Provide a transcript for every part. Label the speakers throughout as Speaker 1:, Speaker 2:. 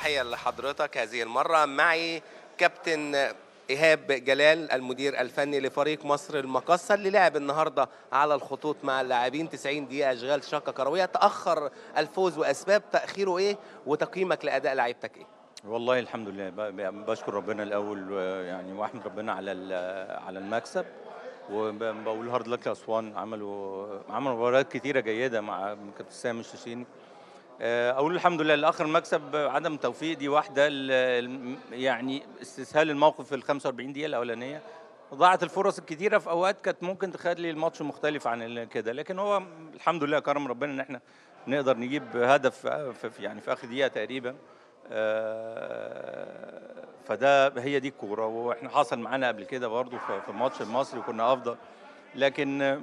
Speaker 1: تحية لحضرتك هذه المرة معي كابتن إيهاب جلال المدير الفني لفريق مصر المقصة اللي لعب النهاردة على الخطوط مع اللاعبين 90 دقيقة أشغال شاقة كروية تأخر الفوز وأسباب تأخيره إيه وتقييمك لأداء لعيبتك إيه؟
Speaker 2: والله الحمد لله ب- ب- بشكر ربنا الاول يعني واحمد ربنا على ال- على المكسب وبقول هارد لك لاسوان عملوا عملوا مباريات كتيره جيده مع كابتن سامي الششيني آه، اقول الحمد لله لاخر مكسب عدم توفيق دي واحده ال- ال- يعني استسهال الموقف في ال 45 دقيقه الاولانيه ضاعت الفرص الكتيره في اوقات كانت ممكن تخلي الماتش مختلف عن ال- كده لكن هو الحمد لله كرم ربنا ان احنا نقدر نجيب هدف في في- يعني في اخر دقيقه تقريبا آه، فده هي دي الكوره واحنا حصل معانا قبل كده برضو في في الماتش المصري وكنا افضل لكن آه،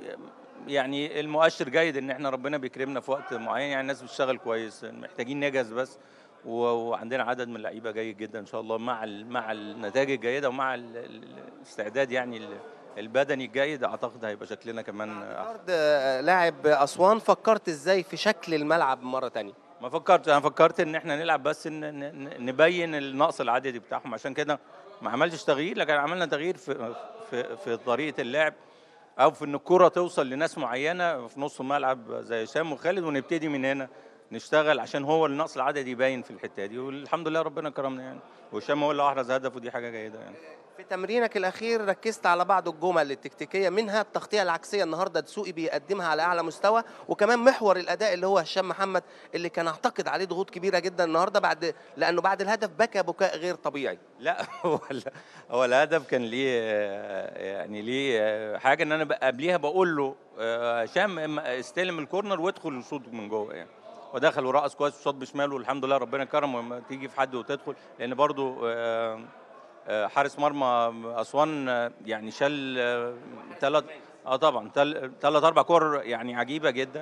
Speaker 2: يعني المؤشر جيد ان احنا ربنا بيكرمنا في وقت معين يعني الناس بتشتغل كويس محتاجين نجهز بس و- وعندنا عدد من اللعيبه جيد جدا ان شاء الله مع ال- مع النتائج الجيده ومع ال- ال- الاستعداد يعني ال- البدني الجيد اعتقد هيبقى شكلنا كمان احسن
Speaker 1: النهارده آه، لاعب أسوان فكرت إزاي في شكل الملعب مرة تانية؟
Speaker 2: ما فكرت انا فكرت ان احنا نلعب بس ان ن- نبين النقص العددي بتاعهم عشان كده ما عملتش تغيير لكن عملنا تغيير في في في طريقه اللعب او في ان الكره توصل لناس معينه في نص الملعب زي هشام وخالد ونبتدي من هنا نشتغل عشان هو النقص العددي يبين في الحته دي والحمد لله ربنا كرمنا يعني وهشام هو اللي احرز هدف ودي حاجه جيده يعني
Speaker 1: في تمرينك الأخير ركزت على بعض الجمل التكتيكية منها التغطية العكسية النهاردة دسوقي بيقدمها على أعلى مستوى وكمان محور الأداء اللي هو هشام محمد اللي كان أعتقد عليه ضغوط كبيرة جدا النهاردة بعد لأنه بعد الهدف بكى بكاء غير طبيعي
Speaker 2: لا هو ال- هو الهدف كان ليه آه، يعني ليه آه، حاجه ان انا بقى قبليها بقول له آه، هشام إما استلم الكورنر وادخل وشوط من جوه يعني ودخل ورقص كويس وشاط بشماله والحمد لله ربنا كرم وما تيجي في حد وتدخل لان برضو آه، آه، حارس مرمى اسوان آه، يعني شال ثلاث اه طبعا ثلاث اربع كور يعني عجيبه جدا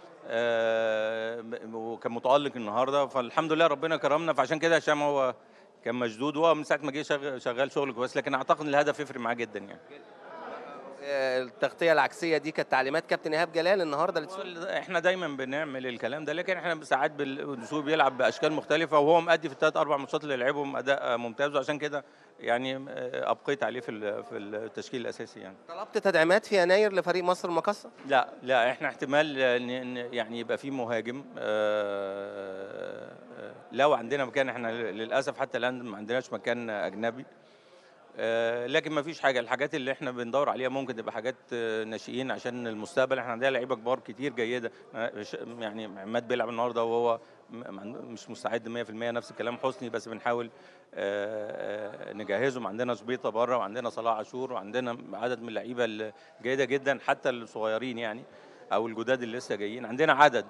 Speaker 2: آه، وكان متالق النهارده فالحمد لله ربنا كرمنا فعشان كده هشام هو كان مشدود وهو من ساعه ما جه شغ- شغال شغل كويس لكن اعتقد ان الهدف يفرق معاه جدا يعني
Speaker 1: آه، التغطية العكسية دي كانت تعليمات كابتن إيهاب جلال النهاردة لدسوقي
Speaker 2: احنا دايما بنعمل الكلام ده لكن احنا ساعات بالاسلوب بيلعب باشكال مختلفه وهو مأدي في الثلاث اربع ماتشات اللي لعبهم اداء ممتاز وعشان كده يعني آه، ابقيت عليه في ال- في التشكيل الاساسي يعني
Speaker 1: طلبت تدعيمات في يناير لفريق مصر المقصة
Speaker 2: لا لا احنا احتمال ن- ن- يعني يبقى في مهاجم آه، آه، لو عندنا مكان احنا للاسف حتى الان ما عندناش مكان اجنبي آه، لكن ما فيش حاجه الحاجات اللي احنا بندور عليها ممكن تبقى حاجات آه، ناشئين عشان المستقبل احنا عندنا لعيبه كبار كتير جيده آه، ش- يعني عماد بيلعب النهارده وهو م- ما عنده- مش مستعد 100% نفس الكلام حسني بس بنحاول آه، آه، نجهزهم عندنا شبيطه بره وعندنا صلاح عاشور وعندنا عدد من اللعيبه الجيده جدا حتى الصغيرين يعني او الجداد اللي لسه جايين عندنا عدد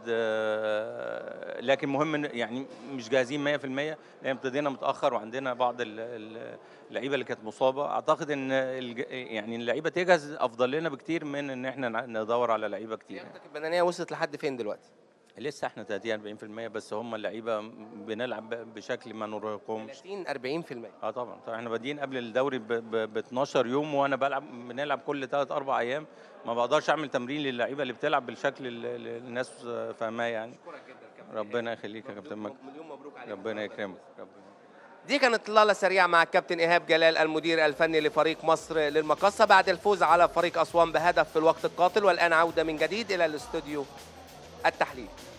Speaker 2: آه، لكن مهم إن- يعني مش جاهزين 100% لان ابتدينا متاخر وعندنا بعض ال- ال- اللعيبه اللي كانت مصابه اعتقد ان الج- يعني اللعيبه تجهز افضل لنا بكتير من ان احنا نع- ندور على لعيبه كتير يعني.
Speaker 1: لياقتك البدنية وصلت لحد فين دلوقتي؟
Speaker 2: لسه احنا 30 40% بس هم اللعيبه بنلعب ب- بشكل ما نرهقهمش
Speaker 1: 30 40%
Speaker 2: اه طبعا طبعا احنا بادئين قبل الدوري ب 12 يوم وانا بلعب بنلعب كل ثلاث اربع ايام ما بقدرش اعمل تمرين للعيبه اللي بتلعب بالشكل اللي اللي الناس فاهماه يعني ربنا يخليك يا كابتن مجدي
Speaker 1: مليون مبروك عليك
Speaker 2: ربنا يكرمك ربنا
Speaker 1: دي كانت لالا سريعة مع الكابتن إيهاب جلال المدير الفني لفريق مصر للمقصة بعد الفوز على فريق أسوان بهدف في الوقت القاتل والآن عودة من جديد إلى الاستوديو التحليل